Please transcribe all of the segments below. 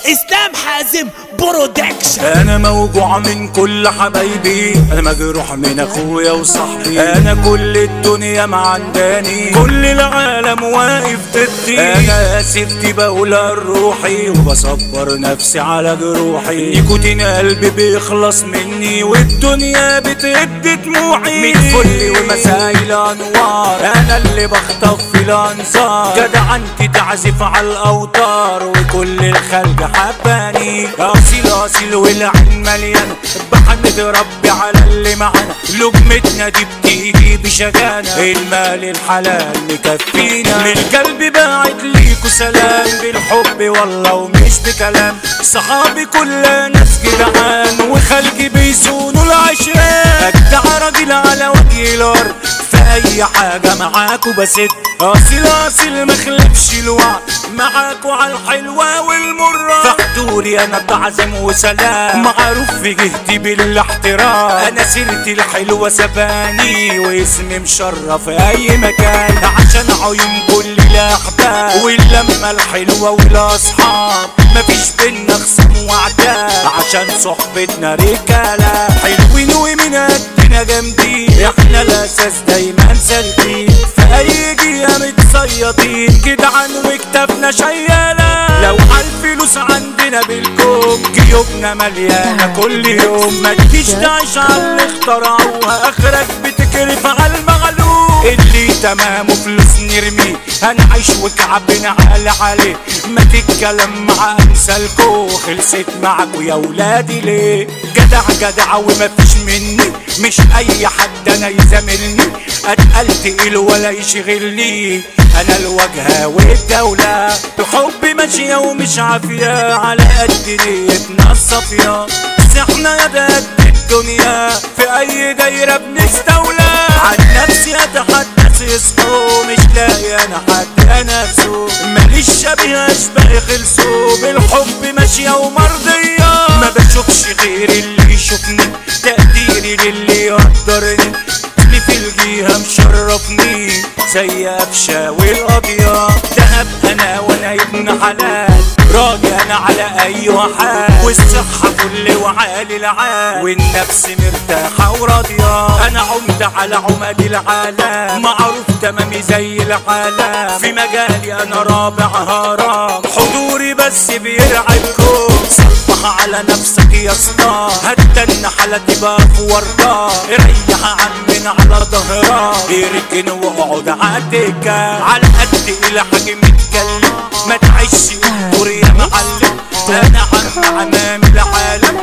اسلام حازم برودكشن انا موجوع من كل حبايبي انا مجروح من اخويا وصاحبي انا كل الدنيا معنداني كل العالم واقف ضدي انا سيرتي بقولها لروحي وبصبر نفسي على جروحي نيكوتين قلبي بيخلص مني والدنيا بتهد دموعي من فل ومسايل انوار انا اللي بخطف في الانظار جدع انت تعزف على الاوتار وكل الخلق حباني اصيل اصيل والعين مليانه بحمد ربي على اللي معانا لقمتنا دي بتيجي بشجانة المال الحلال مكفينا من قلبي باعت ليكوا سلام بالحب والله ومش بكلام صحابي كلها ناس جدعان وخلقي بيسونوا العشرين اجدع راجل على وجه الارض في اي حاجه معاكوا بسد اصيل اصيل مخلفش الوعد معاكوا على الحلوه والمره فحضوري انا بعزم وسلام معروف في جهتي بالاحترام انا سيرتي الحلوه سباني واسمي مشرف في اي مكان عشان عيون كل الاحباب واللمه الحلوه والاصحاب مفيش بينا خصم واعداء عشان صحبتنا رجاله حلوين ومن قدنا جامدين احنا الاساس دايما سالكين في اي جهه متصيطين جدعان وكتابنا شياله لو عالفلوس عندنا بالكوم جيوبنا مليانه كل يوم ما تجيش تعيش على اللي اخترعوها اخرك بتكرف على المغلوب اللي تمامه فلوس نرميه هنعيش وكعبنا عالي عليه ما تتكلم مع امثالكو خلصت معاكوا يا ولادي ليه جدع جدع وما فيش مني مش اي حد انا يزاملني اتقل تقيل ولا يشغلني انا الواجهه والدوله بحبي ماشيه ومش عافيه على قد نيتنا الصافيه بس احنا يا ده قد الدنيا في اي دايره بنستولى عن نفسي اتحدث يصحوا مش لاقي انا حد انافسه ماليش شبيه اشبه خلصوا بالحب ماشيه ومرضيه ما بشوفش غير اللي يشوفني تقديري للي يقدرني اسمي في الجهه مشرفني زي افشا والقضيه دهب انا وانا ابن حلال راضي انا على اي حال والصحه كل وعالي العال والنفس مرتاحه وراضيه انا عمت على عمد العالم معروف تمامي زي العالم في مجالي انا رابع هرم حضوري بس بيرعبكم صبح على نفسك يا اسطى هتدن حالتي بقى في ورطة ريح عمنا على ظهرها اركن واقعد عالدكة على قد الحاجة متكلم ما تعيش انطر يا معلم انا عم عمام العالم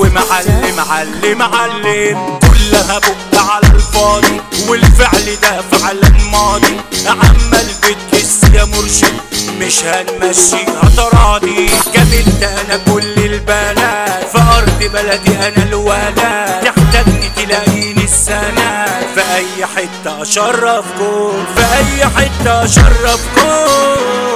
ومعلم علم علم كلها بق على الفاضي والفعل ده فعل الماضي عمال بتكس يا مرشد مش هنمشيها تراضي قابلت انا كل البلد في ارض بلدي انا الولد تحتاجني تلاقيني السند في اي حته اشرفكم في اي حته اشرفكم